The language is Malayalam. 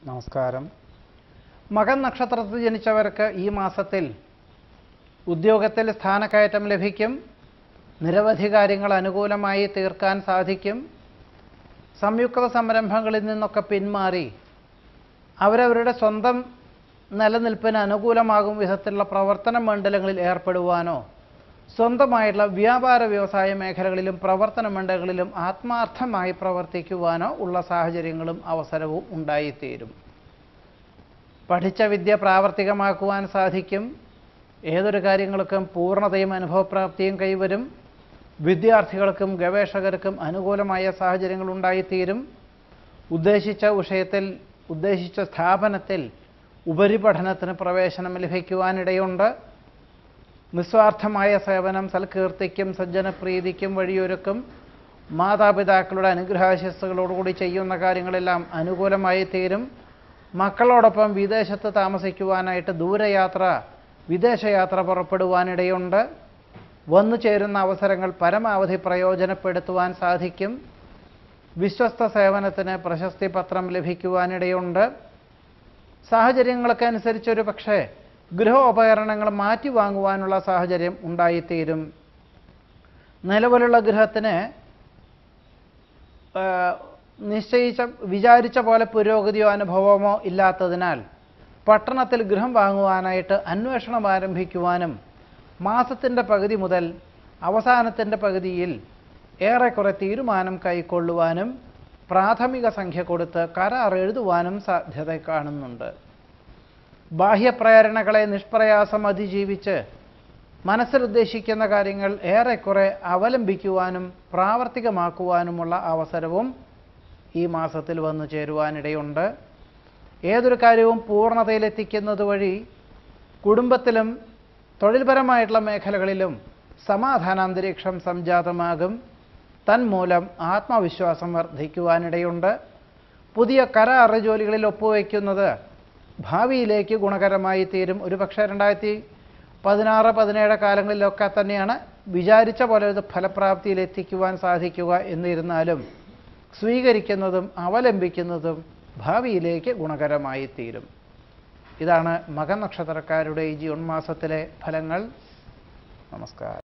നമസ്കാരം മകൻ നക്ഷത്രത്തിൽ ജനിച്ചവർക്ക് ഈ മാസത്തിൽ ഉദ്യോഗത്തിൽ സ്ഥാനക്കയറ്റം ലഭിക്കും നിരവധി കാര്യങ്ങൾ അനുകൂലമായി തീർക്കാൻ സാധിക്കും സംയുക്ത സംരംഭങ്ങളിൽ നിന്നൊക്കെ പിന്മാറി അവരവരുടെ സ്വന്തം നിലനിൽപ്പിന് അനുകൂലമാകും വിധത്തിലുള്ള പ്രവർത്തന മണ്ഡലങ്ങളിൽ ഏർപ്പെടുവാനോ സ്വന്തമായിട്ടുള്ള വ്യാപാര വ്യവസായ മേഖലകളിലും പ്രവർത്തന മണ്ഡലങ്ങളിലും ആത്മാർത്ഥമായി പ്രവർത്തിക്കുവാനോ ഉള്ള സാഹചര്യങ്ങളും അവസരവും ഉണ്ടായിത്തീരും പഠിച്ച വിദ്യ പ്രാവർത്തികമാക്കുവാൻ സാധിക്കും ഏതൊരു കാര്യങ്ങൾക്കും പൂർണ്ണതയും അനുഭവപ്രാപ്തിയും കൈവരും വിദ്യാർത്ഥികൾക്കും ഗവേഷകർക്കും അനുകൂലമായ സാഹചര്യങ്ങൾ ഉണ്ടായിത്തീരും ഉദ്ദേശിച്ച വിഷയത്തിൽ ഉദ്ദേശിച്ച സ്ഥാപനത്തിൽ ഉപരിപഠനത്തിന് പ്രവേശനം ലഭിക്കുവാനിടയുണ്ട് നിസ്വാർത്ഥമായ സേവനം സൽകീർത്തിക്കും സജ്ജനപ്രീതിക്കും വഴിയൊരുക്കും മാതാപിതാക്കളുടെ അനുഗ്രഹാശസ്സുകളോടുകൂടി ചെയ്യുന്ന കാര്യങ്ങളെല്ലാം അനുകൂലമായി തീരും മക്കളോടൊപ്പം വിദേശത്ത് താമസിക്കുവാനായിട്ട് ദൂരയാത്ര വിദേശയാത്ര പുറപ്പെടുവാനിടയുണ്ട് വന്നു ചേരുന്ന അവസരങ്ങൾ പരമാവധി പ്രയോജനപ്പെടുത്തുവാൻ സാധിക്കും വിശ്വസ്ത സേവനത്തിന് പ്രശസ്തി പത്രം ലഭിക്കുവാനിടയുണ്ട് സാഹചര്യങ്ങൾക്കനുസരിച്ച് ഒരു പക്ഷേ ഗൃഹോപകരണങ്ങൾ മാറ്റി വാങ്ങുവാനുള്ള സാഹചര്യം ഉണ്ടായിത്തീരും നിലവിലുള്ള ഗൃഹത്തിന് ആ, നിശ്ചയിച്ച വിചാരിച്ച പോലെ പുരോഗതിയോ അനുഭവമോ ഇല്ലാത്തതിനാൽ പട്ടണത്തിൽ ഗൃഹം വാങ്ങുവാനായിട്ട് അന്വേഷണം ആരംഭിക്കുവാനും മാസത്തിൻ്റെ പകുതി മുതൽ അവസാനത്തിൻ്റെ പകുതിയിൽ ഏറെക്കുറെ തീരുമാനം കൈക്കൊള്ളുവാനും പ്രാഥമിക സംഖ്യ കൊടുത്ത് കരാർ എഴുതുവാനും സാധ്യത കാണുന്നുണ്ട് ബാഹ്യപ്രേരണകളെ നിഷ്പ്രയാസം അതിജീവിച്ച് മനസ്സിലുദ്ദേശിക്കുന്ന കാര്യങ്ങൾ ഏറെക്കുറെ അവലംബിക്കുവാനും പ്രാവർത്തികമാക്കുവാനുമുള്ള അവസരവും ഈ മാസത്തിൽ വന്നു ചേരുവാനിടയുണ്ട് ഏതൊരു കാര്യവും പൂർണ്ണതയിലെത്തിക്കുന്നത് വഴി കുടുംബത്തിലും തൊഴിൽപരമായിട്ടുള്ള മേഖലകളിലും സമാധാനാന്തരീക്ഷം സംജാതമാകും തന്മൂലം ആത്മവിശ്വാസം വർദ്ധിക്കുവാനിടയുണ്ട് പുതിയ കരാർ ജോലികളിൽ ഒപ്പുവയ്ക്കുന്നത് ഭാവിയിലേക്ക് ഗുണകരമായി തീരും ഒരു പക്ഷേ രണ്ടായിരത്തി പതിനാറ് പതിനേഴ് കാലങ്ങളിലൊക്കെ തന്നെയാണ് വിചാരിച്ച പോലെ ഇത് ഫലപ്രാപ്തിയിൽ എത്തിക്കുവാൻ സാധിക്കുക എന്നിരുന്നാലും സ്വീകരിക്കുന്നതും അവലംബിക്കുന്നതും ഭാവിയിലേക്ക് ഗുണകരമായി തീരും ഇതാണ് മകനക്ഷത്രക്കാരുടെ ഈ ജൂൺ മാസത്തിലെ ഫലങ്ങൾ നമസ്കാരം